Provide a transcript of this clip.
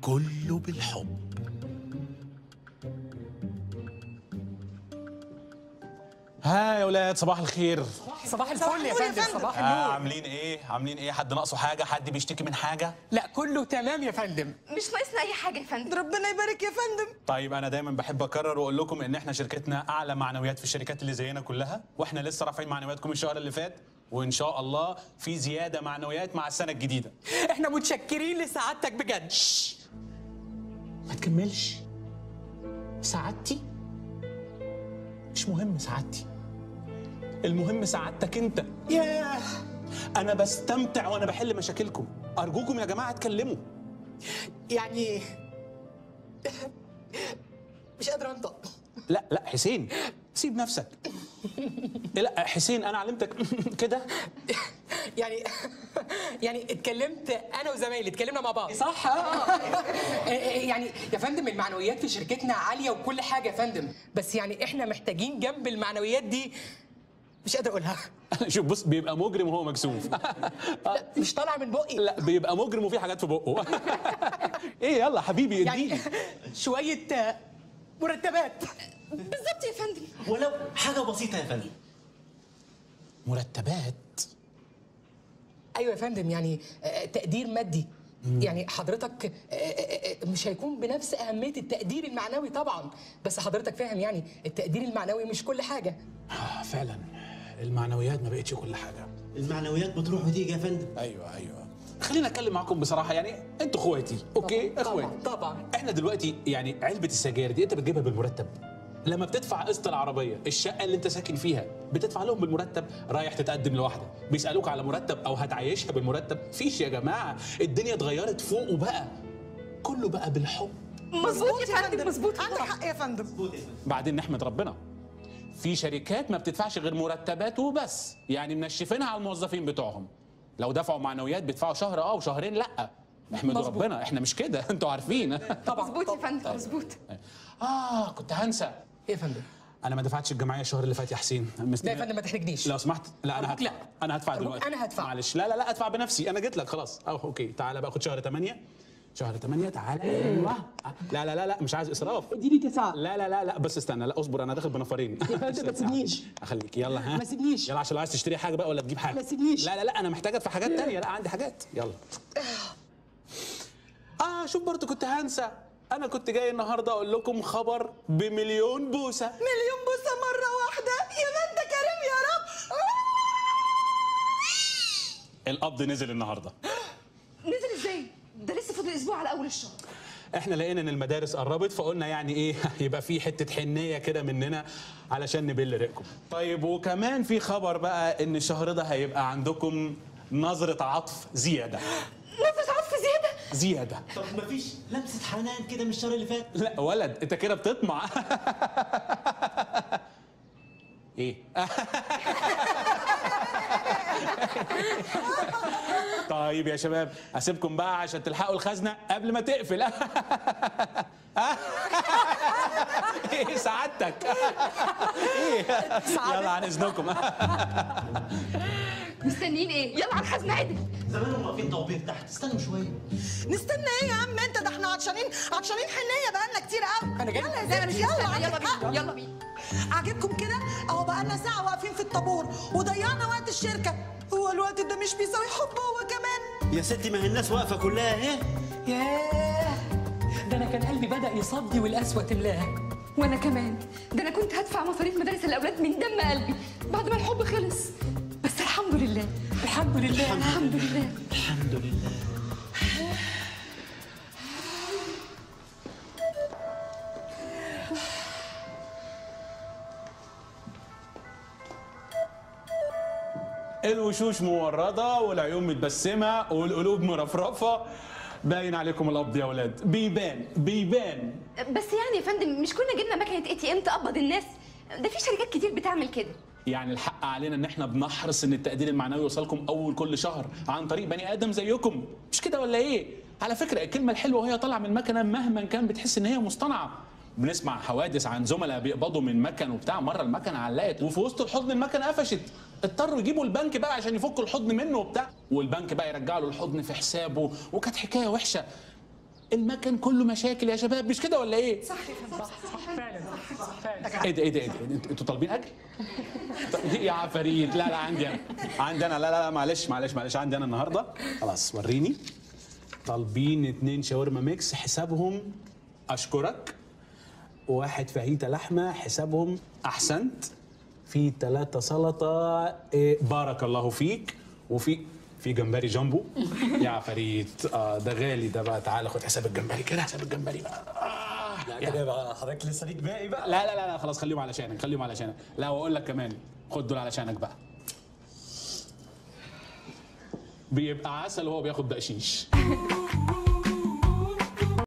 كله بالحب ها يا ولاد صباح الخير صباح الفل يا فندم صباح آه النور عاملين ايه عاملين ايه حد ناقصه حاجه حد بيشتكي من حاجه لا كله تمام يا فندم مش ناقصنا اي حاجه يا فندم ربنا يبارك يا فندم طيب انا دايما بحب اكرر واقول لكم ان احنا شركتنا اعلى معنويات في الشركات اللي زينا كلها واحنا لسه رافعين معنوياتكم الشهر اللي فات وان شاء الله في زياده معنويات مع السنه الجديده احنا متشكرين لسعادتك بجد ما تكملش سعادتي مش مهم سعادتي المهم سعادتك انت ياه انا بستمتع وانا بحل مشاكلكم ارجوكم يا جماعه اتكلموا يعني مش قادر انطق لا لا حسين سيب نفسك لا حسين انا علمتك كده يعني يعني اتكلمت انا وزمايلي اتكلمنا مع بعض صح اه يعني يا فندم المعنويات في شركتنا عاليه وكل حاجه يا فندم بس يعني احنا محتاجين جنب المعنويات دي مش قادر اقولها شوف بص بيبقى مجرم وهو مكسوف مش طالع من بقي لا بيبقى مجرم وفي حاجات في بقه ايه يلا حبيبي يعني اديني شويه آه، مرتبات بالظبط يا فندم ولو حاجه بسيطه يا فندم مرتبات ايوه يا فندم يعني آه، تقدير مادي يعني حضرتك آه، آه، آه، مش هيكون بنفس اهميه التقدير المعنوي طبعا بس حضرتك فاهم يعني التقدير المعنوي مش كل حاجه آه فعلا المعنويات ما بقتش كل حاجه المعنويات بتروح وتيجي يا فندم ايوه ايوه خليني اتكلم معاكم بصراحه يعني انتوا اخواتي اوكي طبعاً، اخواتي طبعاً. احنا دلوقتي يعني علبه السجاير دي انت بتجيبها بالمرتب لما بتدفع قسط العربيه الشقه اللي انت ساكن فيها بتدفع لهم بالمرتب رايح تتقدم لواحده بيسالوك على مرتب او هتعيشها بالمرتب فيش يا جماعه الدنيا اتغيرت فوق وبقى كله بقى بالحب مظبوط يا فندم مظبوط عندك حق يا فندم بعدين نحمد ربنا في شركات ما بتدفعش غير مرتبات وبس يعني منشفينها على الموظفين بتوعهم لو دفعوا معنويات بيدفعوا شهر اه وشهرين لا احمدوا مظبوط. ربنا احنا مش كده انتوا عارفين طبعا مظبوط يا طبعاً. فندم مظبوط اه كنت هنسى ايه يا فندم انا ما دفعتش الجمعيه الشهر اللي فات يا حسين مست... لا يا فندم ما تحرجنيش لو سمحت لا انا أرجوك هدفع لا. انا هدفع أرجوك دلوقتي أنا هدفع. معلش لا لا لا ادفع بنفسي انا جيت لك خلاص اه اوكي تعالى بقى خد شهر 8 شهر 8 تعالى ايوه لا لا لا لا مش عايز اسراف اديني تسعه لا لا لا لا بس استنى لا اصبر انا داخل بنفرين يا فندم ما تسيبنيش. اخليك يلا ها ما تسيبنيش. يلا عشان لو عايز تشتري حاجه بقى ولا تجيب حاجه ما تسيبنيش. لا لا لا انا محتاج ادفع حاجات تانية لا عندي حاجات يلا اه شوف برضه كنت هنسى انا كنت جاي النهارده اقول لكم خبر بمليون بوسه مليون بوسه مره واحده يا ما انت كريم يا رب القبض نزل النهارده نزل ازاي ده لسه فاضل اسبوع على اول الشهر احنا لقينا ان المدارس قربت فقلنا يعني ايه يبقى في حته حنيه كده مننا علشان نبل ريقكم طيب وكمان في خبر بقى ان الشهر ده هيبقى عندكم نظره عطف زياده نفس عطف زياده زياده طب مفيش لمسه حنان كده من الشهر اللي فات لا ولد انت كده بتطمع ايه طيب يا شباب اسيبكم بقى عشان تلحقوا الخزنه قبل ما تقفل ايه سعادتك ايه يلا عن اذنكم مستنيين ايه يلا على الخزنه عدل زمانهم واقفين طوابير تحت استنوا شويه نستنى ايه يا عم انت ده احنا عطشانين عطشانين حنيه بقالنا كتير قوي أنا جاي. يلا يا لا انا مش زلمه يلا مستنى يلا عندك حق. بينا يلا بينا عاجبكم كده اهو بقالنا ساعه واقفين في الطابور وضيعنا وقت الشركه هو الوقت ده مش بيساوي حب هو كمان يا ستي ما هي الناس واقفه كلها اهي ياه ده انا كان قلبي بدا يصدي والقسوه تملاه وانا كمان ده انا كنت هدفع مصاريف مدارس الاولاد من دم قلبي بعد ما الحب خلص بس الحمد لله الحمد لله الحمد لله الحمد لله الوشوش مورده والعيون متبسمه والقلوب مرفرفه باين عليكم القبض يا ولاد بيبان بيبان بس يعني يا فندم مش كنا جبنا مكنه اي تي ام تقبض الناس ده في شركات كتير بتعمل كده يعني الحق علينا ان احنا بنحرص ان التقدير المعنوي يوصلكم اول كل شهر عن طريق بني ادم زيكم مش كده ولا ايه على فكره الكلمه الحلوه وهي طالعه من المكنه مهما كان بتحس ان هي مصطنعه بنسمع حوادث عن زملاء بيقبضوا من مكن وبتاع مره المكنه علقت وفي وسط الحضن المكنه قفشت اضطروا يجيبوا البنك بقى عشان يفكوا الحضن منه وبتاع والبنك بقى يرجع له الحضن في حسابه وكانت حكايه وحشه المكان كله مشاكل يا شباب مش كده ولا ايه صح فعلا صح فعلا ايه ده ايه ده ايه ده انتوا انتوا طالبين اكل طب يا عفاريت لا لا عندي انا عندي انا لا لا لا معلش معلش معلش عندي انا النهارده خلاص وريني طالبين اتنين شاورما ميكس حسابهم اشكرك واحد فاهيتا لحمه حسابهم احسنت في ثلاثة سلطة إيه بارك الله فيك وفي في جمبري جامبو يا عفاريت آه ده غالي ده بقى تعالى خد حساب الجمبري كده حساب الجمبري بقى آه لا يا كده بقى حضرتك لسه ليك باقي بقى لا لا لا لا خلاص خليهم علشانك خليهم علشانك لا واقول لك كمان خد دول علشانك بقى بيبقى عسل وهو بياخد بقشيش